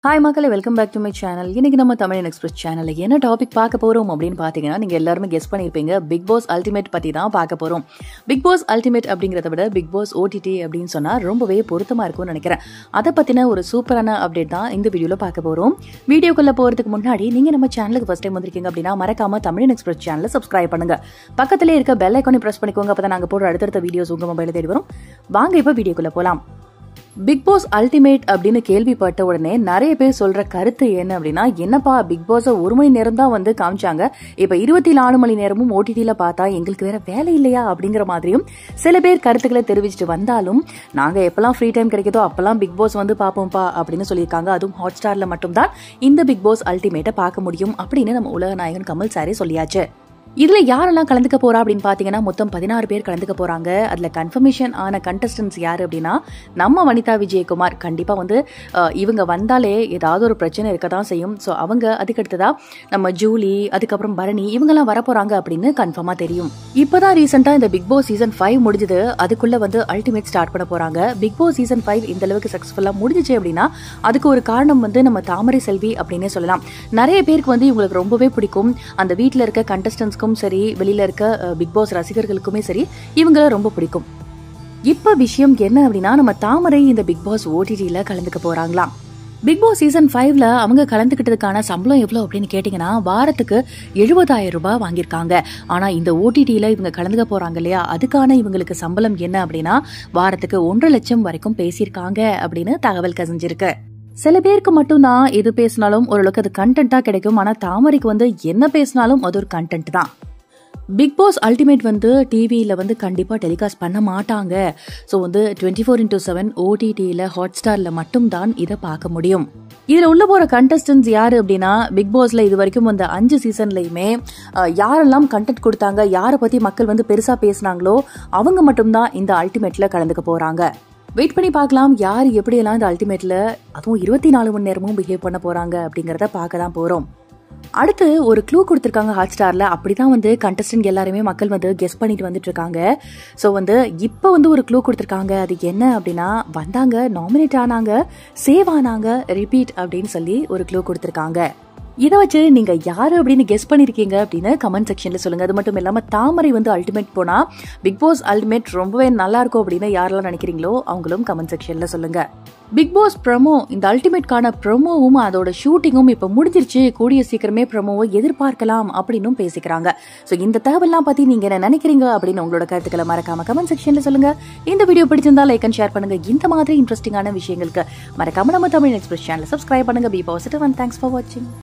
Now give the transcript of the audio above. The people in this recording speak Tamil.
ஹாய் மக்களே welcome back to my channel இன்னைக்கு நம்ம தமிழ் எக்ஸ்பிரஸ் சேனலில் என்ன டாபிக் பார்க்க போகிறோம் அப்படின்னு பார்த்தீங்கன்னா நீங்கள் எல்லாருமே கெஸ் பண்ணியிருப்பீங்க பிக் பாஸ் அல்டிமேட் பற்றி தான் பார்க்க போகிறோம் பிக் பாஸ் அல்டிமேட் அப்படிங்கிறத விட பிக் பாஸ் ஓடிடி அப்படின்னு சொன்னால் ரொம்பவே பொருத்தமாக இருக்கும்னு நினைக்கிறேன் அதை பற்றின ஒரு சூப்பரான அப்டேட் தான் இந்த வீடியோவில் பார்க்க போகிறோம் வீடியோக்குள்ளே போகிறதுக்கு முன்னாடி நீங்கள் நம்ம சேனலுக்கு ஃபஸ்ட் டைம் வந்திருக்கீங்க அப்படின்னா மறக்காம தமிழ் எக்ஸ்பிரஸ் சேனலை சப்ஸ்கிரைப் பண்ணுங்க பக்கத்திலே இருக்க பெல் ஐக்கானே ப்ரெஸ் பண்ணிக்கோங்க அப்போ தான் நாங்கள் போடுற அடுத்தடுத்த வீடியோஸ் உங்கள் மொபைலில் தேடி வரும் வாங்க இப்போ வீடியோக்குள்ளே போகலாம் பிக் பாஸ் அல்டிமேட் அப்படின்னு கேள்விப்பட்ட உடனே நிறைய பேர் சொல்ற கருத்து என்ன அப்படின்னா என்னப்பா பிக் பாஸை ஒரு மணி நேரம் தான் வந்து காமிச்சாங்க இப்ப இருபத்தி நாலு மணி நேரமும் ஓடிடியில பார்த்தா எங்களுக்கு வேற வேலை இல்லையா அப்படிங்கிற மாதிரியும் சில பேர் கருத்துக்களை தெரிவிச்சுட்டு வந்தாலும் நாங்க எப்பெல்லாம் ஃப்ரீ டைம் கிடைக்குதோ அப்பெல்லாம் பிக் பாஸ் வந்து பார்ப்போம்ப்பா அப்படின்னு சொல்லியிருக்காங்க அதுவும் ஹாட் ஸ்டார்ல மட்டும்தான் இந்த பிக் பாஸ் அல்டிமேட்டை பார்க்க முடியும் அப்படின்னு நம்ம உலக நாயகன் கமல் சாரே சொல்லியாச்சு இதுல யாரெல்லாம் கலந்துக்க போறா அப்படின்னு பாத்தீங்கன்னா மொத்தம் பதினாறு பேர் கலந்துக்க போறாங்க அதுல கன்ஃபர்மேஷன் ஆன கண்டஸ்டன்ஸ் யாரு அப்படின்னா நம்ம வனிதா விஜயகுமார் கண்டிப்பா வந்து அஹ், இவங்க வந்தாலே ஏதாவது ஒரு பிரச்சனை இருக்க தான் செய்யும் ஸோ அவங்க அதுக்கடுத்ததா நம்ம ஜூலி அதுக்கப்புறம் பரணி இவங்கெல்லாம் வர போறாங்க அப்படின்னு கன்ஃபார்மா தெரியும் இப்பதான் ரீசெண்டா இந்த பிக் பாஸ் சீசன் ஃபைவ் முடிஞ்சது அதுக்குள்ள வந்து அல்டிமேட் ஸ்டார்ட் பண்ண போறாங்க பிக் பாஸ் சீசன் ஃபைவ் இந்த அளவுக்கு சக்சஸ்ஃபுல்லா முடிஞ்சிச்சு அப்படின்னா அதுக்கு ஒரு காரணம் வந்து நம்ம தாமரை செல்வி அப்படின்னே சொல்லலாம் நிறைய பேருக்கு வந்து இவங்களுக்கு ரொம்பவே பிடிக்கும் அந்த வீட்டில் இருக்க கண்டஸ்டன்ஸ்க்கும் சரி வெளியில இருக்க பிக் பாஸ் ரசிகர்களுக்குமே சரி இவங்கள ரொம்ப பிடிக்கும் இப்ப விஷயம் என்ன அப்படின்னா நம்ம தாமரை இந்த பிக் பாஸ் ஓடிடியில கலந்துக்க போறாங்களாம் பிக் பாஸ் சீசன் ஃபைவ்ல அவங்க கலந்துக்கிட்டதுக்கான சம்பளம் எவ்வளவு அப்படின்னு கேட்டீங்கன்னா வாரத்துக்கு எழுபதாயிரம் ரூபாய் வாங்கியிருக்காங்க ஆனா இந்த ஓடிடியில இவங்க கலந்துக்க போறாங்க இல்லையா அதுக்கான இவங்களுக்கு சம்பளம் என்ன அப்படின்னா வாரத்துக்கு ஒன்றரை லட்சம் வரைக்கும் பேசியிருக்காங்க அப்படின்னு தகவல் கசிஞ்சிருக்கு சில பேருக்கு மட்டும்தான் எது பேசினாலும் ஓரளவுக்கு அது கண்டென்ட்டா கிடைக்கும் ஆனா தாமரைக்கு வந்து என்ன பேசினாலும் அது ஒரு கண்டென்ட் தான் பிக் பாஸ் அல்டிமேட் வந்து டிவியில் வந்து கண்டிப்பாக டெலிகாஸ்ட் பண்ண மாட்டாங்க ஸோ வந்து டுவெண்ட்டி ஃபோர் இன்டூ செவன் ஓடிடியில் ஹாட் ஸ்டாரில் மட்டும்தான் இதை பார்க்க முடியும் இதில் உள்ள போகிற கண்டஸ்டன்ஸ் யார் அப்படின்னா பிக் பாஸில் இது வரைக்கும் வந்த அஞ்சு சீசன்லையுமே அஹ், யாரெல்லாம் கண்டென்ட் கொடுத்தாங்க யாரை பற்றி மக்கள் வந்து பெருசாக பேசுனாங்களோ அவங்க மட்டும்தான் இந்த அல்டிமேட்டில் கலந்துக்க போகிறாங்க வெயிட் பண்ணி பார்க்கலாம் யார் எப்படியெல்லாம் இந்த அல்டிமேட்டில் அதுவும் இருபத்தி நாலு மணி நேரமும் பிஹேவ் பண்ண போகிறாங்க அப்படிங்கிறத பார்க்க தான் போகிறோம் அடுத்து ஒரு க்ளூ கொடுத்துருக்காங்க ஹாட் ஸ்டார்ல அப்படிதான் வந்து கண்டஸ்டன்ட் எல்லாருமே மக்கள் வந்து கெஸ் பண்ணிட்டு வந்துட்டு இருக்காங்க ஸோ வந்து இப்போ வந்து ஒரு க்ளூ கொடுத்துருக்காங்க அது என்ன அப்படின்னா வந்தாங்க நாமினேட் ஆனாங்க சேவ் ஆனாங்க ரிப்பீட் அப்படின்னு சொல்லி ஒரு க்ளூ கொடுத்துருக்காங்க இதை வச்சு நீங்க யாரு அப்படின்னு கெஸ் பண்ணிருக்கீங்க அப்படின்னு கமெண்ட் செக்ஷன்ல சொல்லுங்க அது மட்டும் இல்லாம தாமரை வந்து அல்டிமேட் போனா பிக் பாஸ் அல்டிமேட் ரொம்பவே நல்லா இருக்கும் அப்படின்னு யாரெல்லாம் நினைக்கிறீங்களோ அவங்களும் கமெண்ட் செக்ஷன்ல சொல்லுங்க பிக் பாஸ் ப்ரமோ இந்த அல்டிமேட்கான ப்ரமோவும் அதோட ஷூட்டிங்கும் இப்போ முடிஞ்சிருச்சு கூடிய சீக்கிரமே ப்ரமோவை எதிர்பார்க்கலாம் அப்படின்னும் பேசிக்கிறாங்க ஸோ இந்த தகவல்லாம் பத்தி நீங்க என்ன நினைக்கிறீங்க அப்படின்னு உங்களோட கருத்துக்களை மறக்காம கமெண்ட் செக்ஷன்ல சொல்லுங்க இந்த வீடியோ பிடிச்சிருந்தா லைக் அண்ட் ஷேர் பண்ணுங்க இந்த மாதிரி இன்ட்ரெஸ்டிங்கான விஷயங்களுக்கு மறக்காம நம்ம தமிழ் எக்ஸ்பிரஸ் சேனல் சப்ஸ்கிரைப் பண்ணுங்க be positive and thanks for வாட்சிங்